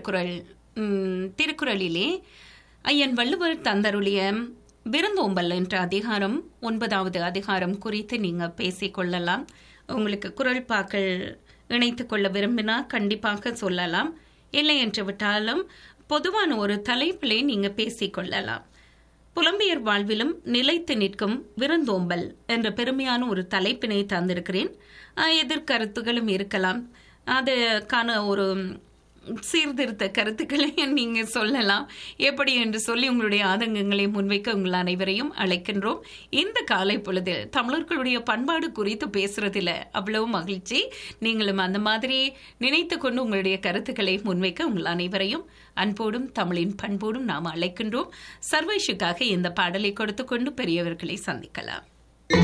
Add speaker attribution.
Speaker 1: திருக்குறள் ம், திருக்குறளிலே ஐயன் வள்ளுவர் தந்தருளிய விருந்தோம்பல் என்ற அதிகாரம் ஒன்பதாவது அதிகாரம் குறித்து நீங்க பேசிக் கொள்ளலாம் உங்களுக்கு குரல் பாக்கள் இணைத்துக் கொள்ள விரும்பினா கண்டிப்பாக சொல்லலாம் இல்லை என்று விட்டாலும் பொதுவான ஒரு தலைப்பிலே நீங்க பேசிக் கொள்ளலாம் புலம்பெயர் வாழ்விலும் நிலைத்து நிற்கும் விருந்தோம்பல் என்ற பெருமையான ஒரு தலைப்பினை தந்திருக்கிறேன் அஹ், எதிர்கருத்துகளும் இருக்கலாம் அதுக்கான ஒரு சீர்திருத்த கருத்துக்களை நீங்க சொல்லலாம் எப்படி என்று சொல்லி உங்களுடைய ஆதங்கங்களை முன்வைக்க உங்கள் அனைவரையும் அழைக்கின்றோம் இந்த காலை பொழுதில் தமிழர்களுடைய பண்பாடு குறித்து பேசுறதுல அவ்வளவு மகிழ்ச்சி நீங்களும் அந்த மாதிரி நினைத்து கொண்டு உங்களுடைய கருத்துக்களை முன்வைக்க உங்கள் அனைவரையும் அன்போடும் தமிழின் பண்போடும் நாம் அழைக்கின்றோம் சர்வேஷுக்காக இந்த பாடலை கொடுத்து கொண்டு பெரியவர்களை சந்திக்கலாம்